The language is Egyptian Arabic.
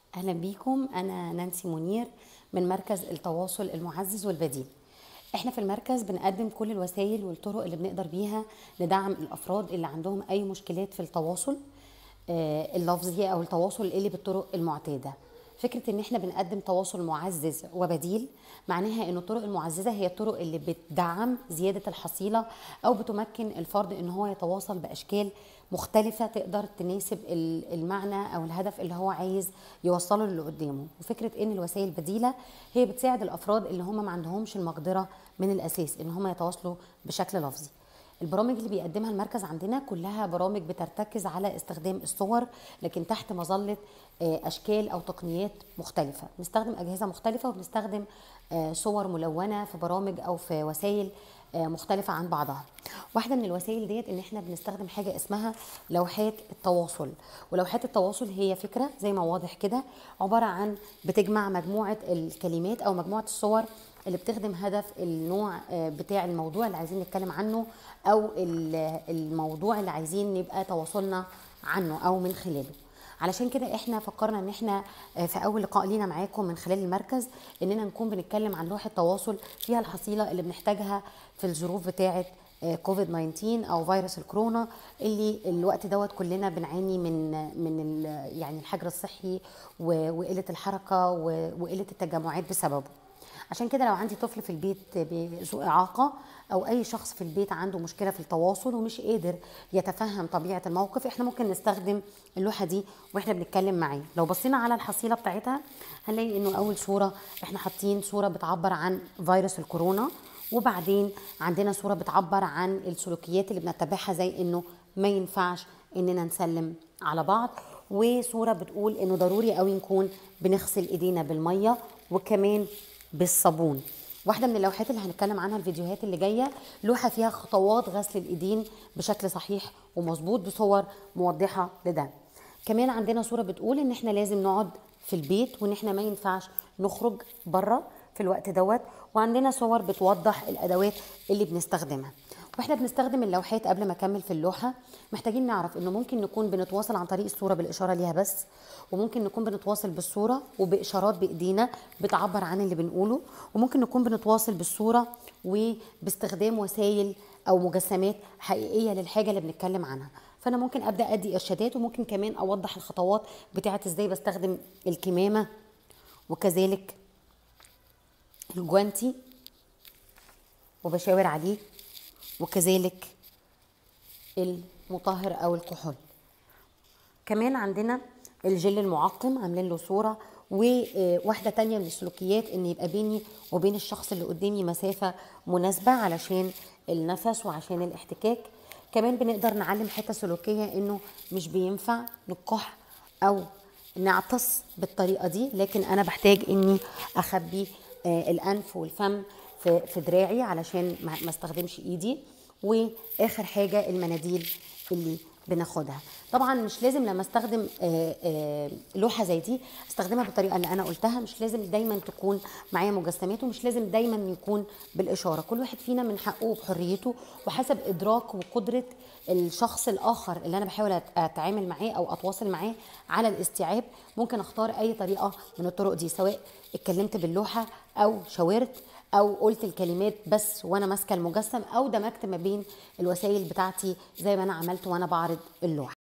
اهلا بيكم انا نانسي منير من مركز التواصل المعزز والبديل احنا في المركز بنقدم كل الوسائل والطرق اللي بنقدر بيها ندعم الافراد اللي عندهم اي مشكلات في التواصل آه، اللفظي او التواصل اللي بالطرق المعتاده فكره ان احنا بنقدم تواصل معزز وبديل معناها ان الطرق المعززه هي الطرق اللي بتدعم زياده الحصيله او بتمكن الفرد ان هو يتواصل باشكال مختلفه تقدر تناسب ال- المعنى او الهدف اللي هو عايز يوصله للي قدامه وفكره ان الوسائل البديله هي بتساعد الافراد اللي هم ما عندهمش المقدره من الاساس ان هم يتواصلوا بشكل لفظي البرامج اللي بيقدمها المركز عندنا كلها برامج بترتكز على استخدام الصور لكن تحت مظله آه، اشكال او تقنيات مختلفه بنستخدم اجهزه مختلفه وبنستخدم آه، صور ملونه في برامج او في وسائل آه، مختلفه عن بعضها واحده من الوسائل ديت ان احنا بنستخدم حاجه اسمها لوحات التواصل ولوحات التواصل هي فكره زي ما واضح كده عباره عن بتجمع مجموعه الكلمات او مجموعه الصور اللي بتخدم هدف النوع آه، بتاع الموضوع اللي عايزين نتكلم عنه او ال- الموضوع اللي عايزين نبقى تواصلنا عنه او من خلاله علشان كده احنا فكرنا ان احنا آه، في اول لقاء لينا معاكم من خلال المركز اننا نكون بنتكلم عن لوحه تواصل فيها الحصيله اللي بنحتاجها في الظروف بتاعه آه، كوفيد 19 او فيروس الكورونا اللي الوقت دوت كلنا بنعاني من من ال- يعني الحجر الصحي و- وقله الحركه و- وقله التجمعات بسببه عشان كده لو عندي طفل في البيت بذو إعاقة أو أي شخص في البيت عنده مشكلة في التواصل ومش قادر يتفهم طبيعة الموقف احنا ممكن نستخدم اللوحة دي واحنا بنتكلم معاه لو بصينا على الحصيلة بتاعتها هنلاقي انه أول صورة احنا حاطين صورة بتعبر عن فيروس الكورونا وبعدين عندنا صورة بتعبر عن السلوكيات اللي بنتبعها زي انه ما ينفعش اننا نسلم على بعض وصورة بتقول انه ضروري قوي نكون بنغسل ايدينا بالمية وكمان بالصابون واحده من اللوحات اللي هنتكلم عنها الفيديوهات اللي جايه لوحه فيها خطوات غسل الايدين بشكل صحيح ومظبوط بصور موضحه لده كمان عندنا صوره بتقول ان احنا لازم نقعد في البيت وان احنا ما ينفعش نخرج بره في الوقت دوت وعندنا صور بتوضح الادوات اللي بنستخدمها واحنا بنستخدم اللوحات قبل ما اكمل في اللوحه محتاجين نعرف انه ممكن نكون بنتواصل عن طريق الصوره بالاشاره ليها بس وممكن نكون بنتواصل بالصوره وباشارات بايدينا بتعبر عن اللي بنقوله وممكن نكون بنتواصل بالصوره وباستخدام وسائل او مجسمات حقيقيه للحاجه اللي بنتكلم عنها فانا ممكن ابدا ادي ارشادات وممكن كمان اوضح الخطوات بتاعه ازاي بستخدم الكمامه وكذلك الجوانتي وبشاور عليه وكذلك المطهر او الكحول كمان عندنا الجل المعقم عاملين له صوره وواحده تانية من السلوكيات ان يبقى بيني وبين الشخص اللي قدامي مسافه مناسبه علشان النفس وعشان الاحتكاك كمان بنقدر نعلم حته سلوكيه انه مش بينفع نكح او نعطس بالطريقه دي لكن انا بحتاج اني اخبي آه، الانف والفم في في دراعي علشان ما ما استخدمش ايدي واخر حاجه المناديل اللي بناخدها طبعا مش لازم لما استخدم آه، آه، لوحه زي دي استخدمها بالطريقه اللي انا قلتها مش لازم دايما تكون معايا مجسمات ومش لازم دايما يكون بالاشاره كل واحد فينا من حقه وبحريته وحسب ادراك وقدره الشخص الاخر اللي انا بحاول أت- اتعامل معاه او اتواصل معاه على الاستيعاب ممكن اختار اي طريقه من الطرق دي سواء اتكلمت باللوحه او شاورت او قلت الكلمات بس وانا ماسكه المجسم او دمجت ما بين الوسائل بتاعتي زي ما انا عملت وانا بعرض اللوحه